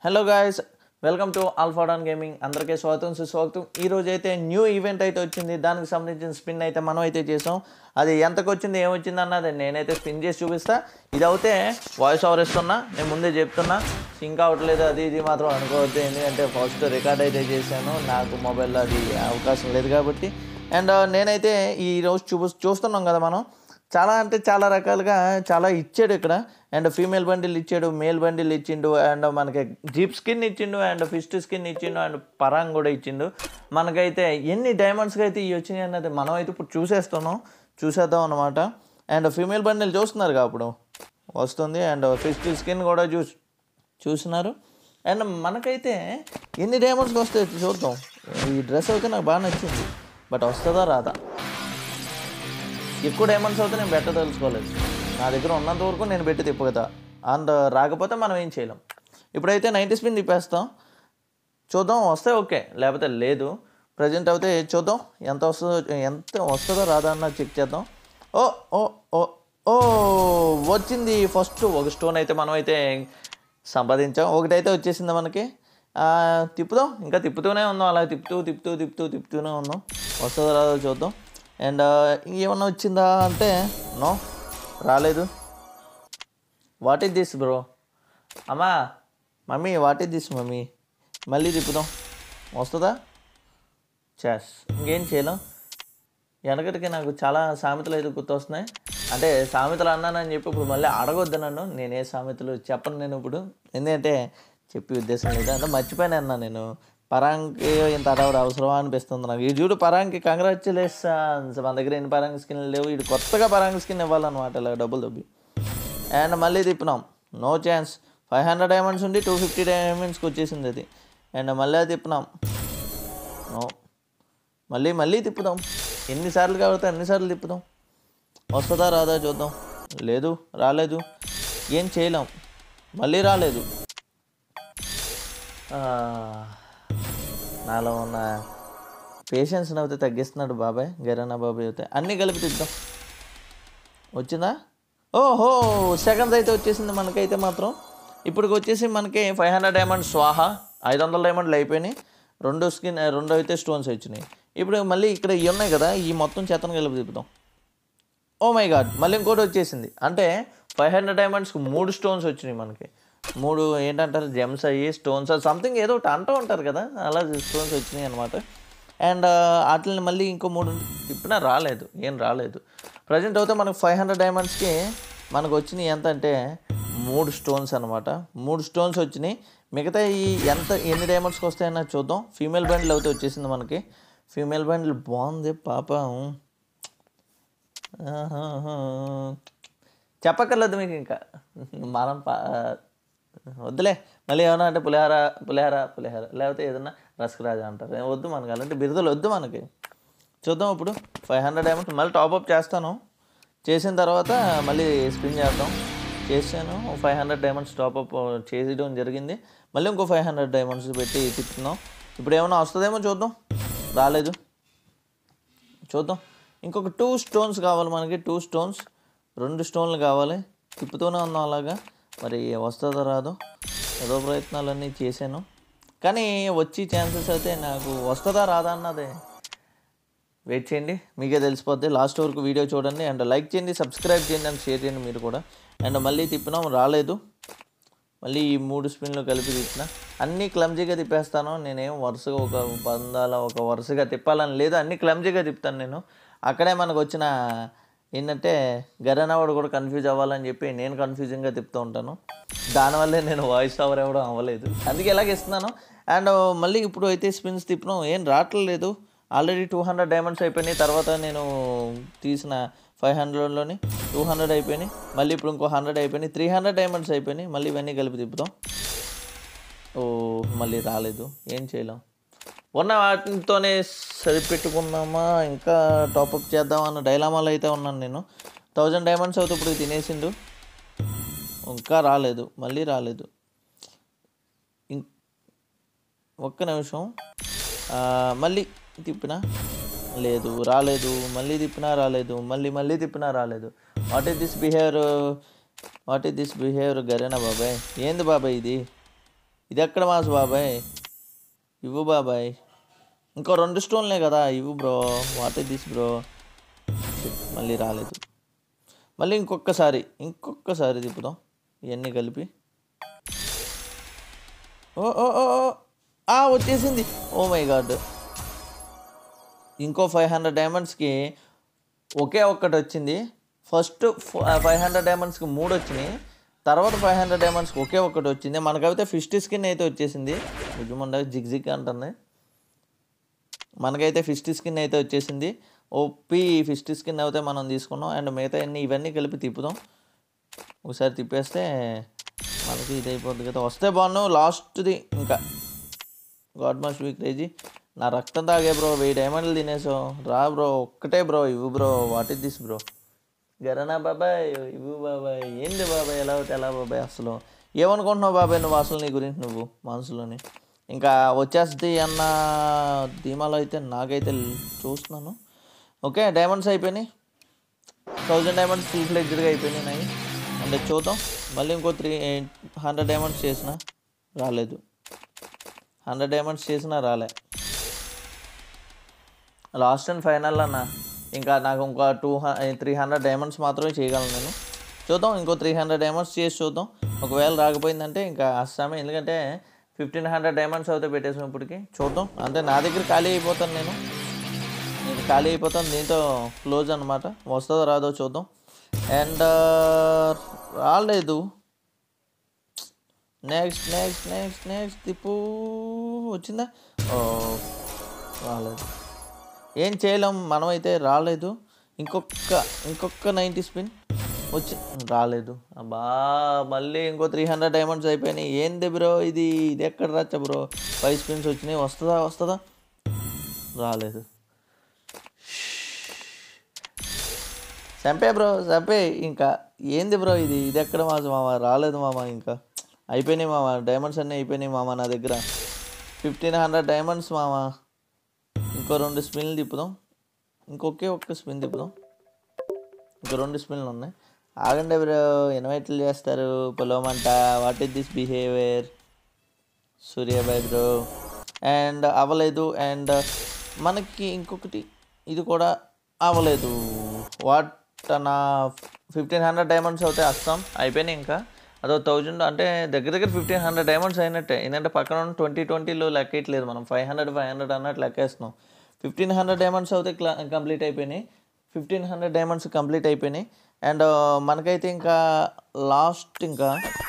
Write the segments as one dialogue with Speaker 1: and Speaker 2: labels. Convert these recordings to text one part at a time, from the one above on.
Speaker 1: Hello guys welcome to Alphadon gaming అందరికీ స్వాగతం సుస్వాగతం ఈ రోజు అయితే న్యూ ఈవెంట్ అయితే వచ్చింది దానికి సంబంధించిన స్పిన్ అయితే మనం అయితే చేసాం అది ఎంతకు వచ్చింది ఏమొచ్చింది అన్నది నేనైతే స్పిన్ చేసి చూపిస్తా ఇది అయితే వాయిస్ ఓవర్ ఇస్తున్నా నేను ముందే చెప్తున్నా సింక్ అవ్వట్లేదు అది ఇది మాత్రం అనుకోవద్దు ఎందుకంటే ఫస్ట్ రికార్డ్ అయితే చేశాను నాకు మొబైల్లో అది అవకాశం లేదు కాబట్టి అండ్ నేనైతే ఈ రోజు చూపు చూస్తున్నాం కదా మనం చాలా అంటే చాలా రకాలుగా చాలా ఇచ్చాడు ఇక్కడ అండ్ ఫీమేల్ బండిల్ ఇచ్చాడు మేల్ బండిల్ ఇచ్చిండు అండ్ మనకి జీప్ స్కిన్ ఇచ్చిండు అండ్ ఫిస్ట్ స్కిన్ ఇచ్చిండు అండ్ పరాంగ్ కూడా ఇచ్చిండు మనకైతే ఎన్ని డైమండ్స్కి అయితే ఇవి వచ్చినాయి అన్నది మనం అయితే ఇప్పుడు చూసేస్తున్నాం చూసేద్దాం అనమాట అండ్ ఫీమేల్ బండిల్ చూస్తున్నారు కదా అప్పుడు వస్తుంది అండ్ ఫిస్ట్ స్కిన్ కూడా చూ చూస్తున్నారు అండ్ మనకైతే ఎన్ని డైమండ్స్కి వస్తాయి చూద్దాం ఈ డ్రెస్ అయితే నాకు బాగా నచ్చింది బట్ వస్తుందా రాదా ఎక్కువ డైమండ్స్ అవుతే నేను బెట్ట తెలుసుకోలేదు నా దగ్గర ఉన్నంత వరకు నేను పెట్టి తిప్పుతా అండ్ రాకపోతే మనం ఏం చేయలేం ఇప్పుడైతే నైంటీ స్పిన్ తిప్పేస్తాం చూద్దాం వస్తే ఓకే లేకపోతే లేదు ప్రజెంట్ అయితే చూద్దాం ఎంత వస్తుందో ఎంత వస్తుందో రాదా అన్న చెక్ చేద్దాం ఓ ఓ ఓ ఓ వచ్చింది ఫస్ట్ ఒక స్టోన్ అయితే మనం అయితే సంపాదించాం ఒకటైతే వచ్చేసింది మనకి ఆ, తిప్పుదాం ఇంకా తిప్పుతూనే ఉన్నాం అలా తిప్పుతూ తిప్పుతూ తిప్పుతూ తిప్పుతూనే ఉన్నాం వస్తుందో రాదో చూద్దాం అండ్ ఇంకేమన్నా వచ్చిందా అంటే నో రాలేదు వాట్ ఈస్ దిస్ బ్రో అమ్మా mummy what is this mummy మళ్ళీ తిప్పుదాం వస్తుందా చేస్ ఇంకేం చేయలేం వెనకటికి నాకు చాలా సామెతలు అయితే గుర్తొస్తున్నాయి అంటే సామెతలు అన్నానని చెప్పి ఇప్పుడు మళ్ళీ అడగొద్దు నన్ను నేనే సామెతలు చెప్పను నేను ఇప్పుడు ఎందుకంటే చెప్పి ఉద్దేశం లేదు అంటే మర్చిపోయాను అన్నా నేను పరాంకి ఇంత అడవడు అవసరమా అనిపిస్తుంది నాకు ఈ చూడు పరాంకి కంగ్రాచులేషన్స్ మన దగ్గర ఎన్ని పరాంగ్ స్కిన్ లేవు ఇది కొత్తగా పరాంగ్ స్కిన్ ఇవ్వాలన్నమాట ఇలా డబ్బులు దొబ్బి అండ్ మళ్ళీ తిప్పినాం no chance five hundred diamonds ఉండి టూ ఫిఫ్టీ డైమండ్స్కి వచ్చేసింది అది అండ్ మళ్ళీ అది తిప్పినాం నో మళ్ళీ మళ్ళీ తిప్పుదాం ఎన్నిసార్లు కాబట్టి అన్నిసార్లు తిప్పుదాం వస్తుందా రాదా చూద్దాం లేదు రాలేదు ఏం చేయలేం మళ్ళీ రాలేదు ఆ, నాలో ఉన్న పేషెన్స్ అయితే తగ్గిస్తున్నాడు బాబాయ్ గరనా బాబాయ్ అయితే అన్నీ కలిపి తిద్దాం వచ్చిందా ఓహో సెకండ్ అయితే వచ్చేసింది మనకైతే మాత్రం ఇప్పటికి వచ్చేసి మనకి ఫైవ్ హండ్రెడ్ డైమండ్ స్వాహా ఐదు వందల డైమండ్లు అయిపోయినాయి రెండు స్కిన్ రెండు అయితే స్టోన్స్ వచ్చినాయి ఇప్పుడు మళ్ళీ ఇక్కడ ఇవి ఉన్నాయి కదా ఈ మొత్తం చేతను కలిపి తిప్పుదాం ఓ మై గాడ్ మళ్ళీ ఇంకోటి వచ్చేసింది అంటే ఫైవ్ హండ్రెడ్ డైమండ్స్కి మూడు స్టోన్స్ వచ్చినాయి మనకి మూడు ఏంటంటారు జెమ్స్ అయ్యి స్టోన్స్ సంథింగ్ ఏదో ఒకటి అంటూ ఉంటారు కదా అలా స్టోన్స్ వచ్చినాయి అనమాట అండ్ వాటిని మళ్ళీ ఇంకో మూడు తిప్పినా రాలేదు ఏం రాలేదు ప్రజెంట్ అయితే మనకు ఫైవ్ హండ్రెడ్ డైమండ్స్కి మనకు వచ్చినాయి ఎంత అంటే మూడు స్టోన్స్ అనమాట మూడు స్టోన్స్ వచ్చినాయి మిగతా ఈ ఎంత ఎన్ని డైమండ్స్కి వస్తాయన్నా చూద్దాం ఫీమేల్ బ్యాండ్లు అయితే వచ్చేసింది మనకి ఫీమేల్ బ్యాండ్లు బాగుంది పాపం ఆహాహా. చెప్పక్కర్లేదు మీకు ఇంకా మనం పా వద్దులే మళ్ళీ ఏమన్నా అంటే పులిహార పులిహార పులిహార లేకపోతే ఏదన్నా రసకరాజా అంటారు ఏం వద్దు మనకి అలాంటి బిరుదులు వద్దు మనకి చూద్దాం ఇప్పుడు ఫైవ్ హండ్రెడ్ డైమండ్స్ మళ్ళీ టాప్అప్ చేస్తాను చేసిన తర్వాత మళ్ళీ స్పిన్ చేద్దాం చేశాను ఫైవ్ హండ్రెడ్ డైమండ్స్ టాప్అప్ చేసేయడం జరిగింది మళ్ళీ ఇంకో ఫైవ్ హండ్రెడ్ డైమండ్స్ పెట్టి తిప్పుతున్నాం ఇప్పుడు ఏమైనా వస్తుందేమో చూద్దాం రాలేదు చూద్దాం ఇంకొక టూ స్టోన్స్ కావాలి మనకి టూ స్టోన్స్ రెండు స్టోన్లు కావాలి తిప్పుతూనే ఉన్నాం అలాగా మరి వస్తుందో రాదో ఏదో ప్రయత్నాలన్నీ చేశాను కానీ వచ్చి ఛాన్సెస్ అయితే నాకు వస్తుందా రాదా అన్నదే వెయిట్ చేయండి మీకే తెలిసిపోద్ది లాస్ట్ వరకు వీడియో చూడండి అండ్ లైక్ చేయండి సబ్స్క్రైబ్ చేయండి అండ్ షేర్ చేయండి మీరు కూడా అండ్ మళ్ళీ తిప్పినాం రాలేదు మళ్ళీ ఈ మూడు స్పిన్లు కలిపి తిప్పిన అన్నీ క్లమ్జీగా తిప్పేస్తాను నేనేం వరుసగా ఒక పందాల ఒక వరుసగా తిప్పాలని లేదు అన్నీ క్లమ్జీగా తిప్పుతాను నేను అక్కడే మనకు వచ్చిన ఏంటంటే గరనవాడు కూడా కన్ఫ్యూజ్ అవ్వాలని చెప్పి నేను కన్ఫ్యూజింగ్గా తిప్పుతూ ఉంటాను దానివల్లే నేను వాయిస్ ఓవర్ ఇవ్వడం అవ్వలేదు అందుకే ఎలాగ ఇస్తున్నాను అండ్ మళ్ళీ ఇప్పుడు అయితే స్పిన్స్ తిప్పినాం ఏం రావట్లేదు ఆల్రెడీ టూ హండ్రెడ్ డైమండ్స్ అయిపోయినాయి తర్వాత నేను తీసిన ఫైవ్ హండ్రెడ్లోని టూ హండ్రెడ్ అయిపోయినాయి మళ్ళీ ఇప్పుడు ఇంకో హండ్రెడ్ అయిపోయినాయి త్రీ హండ్రెడ్ డైమండ్స్ అయిపోయినాయి మళ్ళీ ఇవన్నీ కలిపి తిప్పుతాం ఓ మళ్ళీ రాలేదు ఏం చేయలేం ఉన్న వాటితోనే సరిపెట్టుకున్నామా ఇంకా టాపప్ చేద్దాం అన్న డైలామాలో అయితే ఉన్నాను నేను థౌజండ్ డైమండ్స్ అవుతే ఇప్పుడు తినేసిండు ఇంకా రాలేదు మళ్ళీ రాలేదు ఇం- ఒక్క నిమిషం ఆ, మళ్ళీ తిప్పినా లేదు రాలేదు మళ్ళీ తిప్పినా రాలేదు మళ్ళీ మళ్ళీ తిప్పినా రాలేదు what is this behaviour what is this behaviour Garena బాబాయ్ ఏంది బాబాయ్ ఇది ఇది ఎక్కడ మాస్ బాబాయ్ ఇవ్వు బాబాయ్ ఇంకో రెండు స్టోన్లే కదా ఇవ్వు bro what is this bro మళ్ళీ రాలేదు మళ్ళీ ఇంకొకసారి ఇంకొకసారి తిప్పుదాం ఇవన్నీ కలిపి ఓ ఓ ఓ ఓ. ఆ, వచ్చేసింది ఓ మై గాడ్ ఇంకో ఫైవ్ హండ్రెడ్ డైమండ్స్కి ఒకే ఒక్కటి వచ్చింది ఫస్ట్ ఫైవ్ హండ్రెడ్ డైమండ్స్కి మూడు వచ్చినాయి తర్వాత ఫైవ్ హండ్రెడ్ డైమండ్స్కి ఒకే ఒక్కటి వచ్చింది మనకైతే ఫిఫ్టీ స్కిన్ అయితే వచ్చేసింది నిజమండ జిగ్ జిగ్ అంటుంది మనకైతే ఫిఫ్టీ స్కిన్ అయితే వచ్చేసింది ఓపి ఫిఫ్టీ స్కిన్ అయితే మనం తీసుకున్నాం అండ్ మిగతా అన్ని ఇవన్నీ కలిపి తిప్పుదాం ఒకసారి తిప్పేస్తే మనకి ఇది అయిపోద్ది కదా వస్తే బాగున్నావు లాస్ట్ది ఇంకా గాడ్ మస్ట్ బి క్రేజీ నా రక్తం తాగే బ్రో వెయ్యి డైమండ్లు తినేసావు రా బ్రో ఒక్కటే బ్రో ఇవ్వు bro what is this bro Garena బాబాయ్ ఇవ్వు బాబాయ్ ఏంది బాబాయ్ ఎలా అవుతే ఎలా బాబాయ్ అసలు ఏమనుకుంటున్నావు బాబాయ్ నువ్వు అసలు నీ గురించి నువ్వు మనసులోని ఇంకా వచ్చేస్తుంది అన్న ధీమాలో అయితే నాకైతే చూస్తున్నాను ఓకే డైమండ్స్ అయిపోయినాయి థౌజండ్ డైమండ్స్ ఫుల్ ఫ్లెడ్జ్డ్గా అయిపోయినాయి నాయి అంటే చూద్దాం మళ్ళీ ఇంకో త్రీ హండ్రెడ్ డైమండ్స్ చేసిన రాలేదు హండ్రెడ్ డైమండ్స్ చేసినా రాలే లాస్ట్ అండ్ ఫైనల్ అన్న ఇంకా నాకు ఇంకో టూ త్రీ హండ్రెడ్ డైమండ్స్ మాత్రమే చేయగలను నేను చూద్దాం ఇంకో త్రీ హండ్రెడ్ డైమండ్స్ చేసి చూద్దాం ఒకవేళ రాకపోయిందంటే ఇంకా అస్సామే ఎందుకంటే ఫిఫ్టీన్ హండ్రెడ్ డైమండ్స్ అయితే పెట్టేసాం ఇప్పటికి చూద్దాం అంటే నా దగ్గర ఖాళీ అయిపోతాను నేను నేను ఖాళీ అయిపోతాను దీంతో క్లోజ్ అనమాట వస్తుందో రాదో చూద్దాం అండ్ రాలేదు నెక్స్ట్ నెక్స్ట్ నెక్స్ట్ నెక్స్ట్ తిప్పు వచ్చిందా ఓ రాలేదు ఏం చేయలేం మనమైతే రాలేదు ఇంకొక ఇంకొక నైంటీ స్పిన్ వచ్చి రాలేదు అబ్బా మళ్ళీ ఇంకో త్రీ హండ్రెడ్ డైమండ్స్ అయిపోయినాయి ఏంది బ్రో ఇది ఇది ఎక్కడ రచ్చ బ్రో ఫైవ్ స్పిన్స్ వచ్చినాయి వస్తుందా వస్తుందా రాలేదు చంపే బ్రో చంపే ఇంకా ఏంది బ్రో ఇది ఇది ఎక్కడ మామ మామ రాలేదు మామ ఇంకా అయిపోయినాయి మామ డైమండ్స్ అన్నీ అయిపోయినాయి మామ నా దగ్గర ఫిఫ్టీన్ హండ్రెడ్ డైమండ్స్ మామ ఇంకో రెండు స్పిన్లు తిప్పుదాం ఇంకొకే ఒక్క స్పిన్ తిప్పుదాం ఇంకో రెండు స్పిన్లు ఉన్నాయి ఆగండి బ్రో ఇన్వైట్లు చేస్తారు పొలమంట వాట్ ఇస్ దిస్ బిహేవియర్ సూర్యాబాయ్ బ్రో అండ్ అవ్వలేదు అండ్ మనకి ఇంకొకటి ఇది కూడా అవ్వలేదు వాట్ నా ఫిఫ్టీన్ హండ్రెడ్ డైమండ్స్ అవుతాయి వస్తాం అయిపోయినాయి ఇంకా అదో థౌజండ్ అంటే దగ్గర దగ్గర ఫిఫ్టీన్ హండ్రెడ్ డైమండ్స్ అయినట్టే ఏంటంటే పక్కన ఉన్న ట్వంటీ ట్వంటీలో లెక్కేయట్లేదు మనం ఫైవ్ హండ్రెడ్ ఫైవ్ హండ్రెడ్ అన్నట్టు లెక్కేస్తున్నాం ఫిఫ్టీన్ హండ్రెడ్ డైమండ్స్ అయితే క్లా కంప్లీట్ అయిపోయినాయి ఫిఫ్టీన్ హండ్రెడ్ డైమండ్స్ కంప్లీట్ అయిపోయినాయి అండ్ మనకైతే ఇంకా లాస్ట్ ఇంకా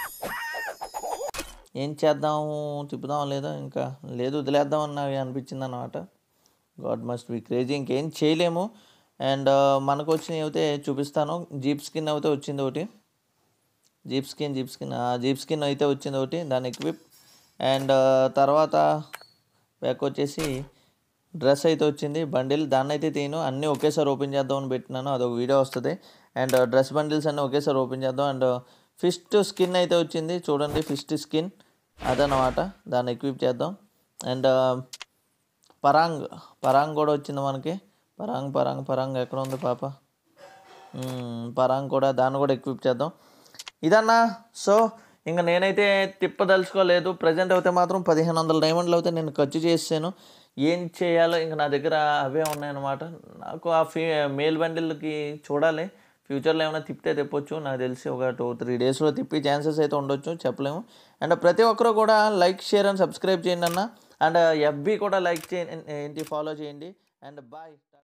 Speaker 1: ఏం చేద్దాము తిప్పుదాం లేదా ఇంకా లేదు వదిలేద్దాం అని నాకు అనిపించింది అనమాట గాడ్ మస్ట్ బి క్రేజీ ఇంకేం చేయలేము అండ్ మనకు వచ్చినవి అయితే చూపిస్తాను జీప్ స్కిన్ అయితే వచ్చింది ఒకటి jeep skin jeep skin jeep skin అయితే వచ్చింది ఒకటి దాని ఎక్విప్ అండ్ తర్వాత బ్యాక్ వచ్చేసి డ్రెస్ అయితే వచ్చింది బండిల్ దాన్ని అయితే తీను అన్నీ ఒకేసారి ఓపెన్ చేద్దామని పెట్టినాను అదొక వీడియో వస్తుంది అండ్ డ్రెస్ బండిల్స్ అన్నీ ఒకేసారి ఓపెన్ చేద్దాం అండ్ ఫిస్ట్ స్కిన్ అయితే వచ్చింది చూడండి ఫిస్ట్ స్కిన్ అదనమాట దాన్ని ఎక్విప్ చేద్దాం అండ్ పరాంగ్ పరాంగ్ కూడా వచ్చింది మనకి పరాంగ్ పరాంగ్ పరాంగ్ ఎక్కడ ఉంది పాప మ్మ్, పరాంగ్ కూడా దాన్ని కూడా ఎక్విప్ చేద్దాం ఇదన్నా సో ఇంకా నేనైతే తిప్పదలుచుకోలేదు ప్రజెంట్ అయితే మాత్రం పదిహేను వందల డైమండ్లు అయితే నేను ఖర్చు చేసాను ఏం చేయాలో ఇంకా నా దగ్గర అవే ఉన్నాయన్నమాట నాకు ఆ ఫీ మేల్ బండిల్కి చూడాలి ఫ్యూచర్లో ఏమైనా తిప్పితే తిప్పొచ్చు నాకు తెలిసి ఒక టూ త్రీ డేస్లో తిప్పి ఛాన్సెస్ అయితే ఉండొచ్చు చెప్పలేము అండ్ ప్రతి ఒక్కరు కూడా లైక్ షేర్ అండ్ సబ్స్క్రైబ్ చేయండి అన్న అండ్ ఎఫ్బీ కూడా లైక్ చేయండి ఏంటి ఫాలో చేయండి అండ్ బాయ్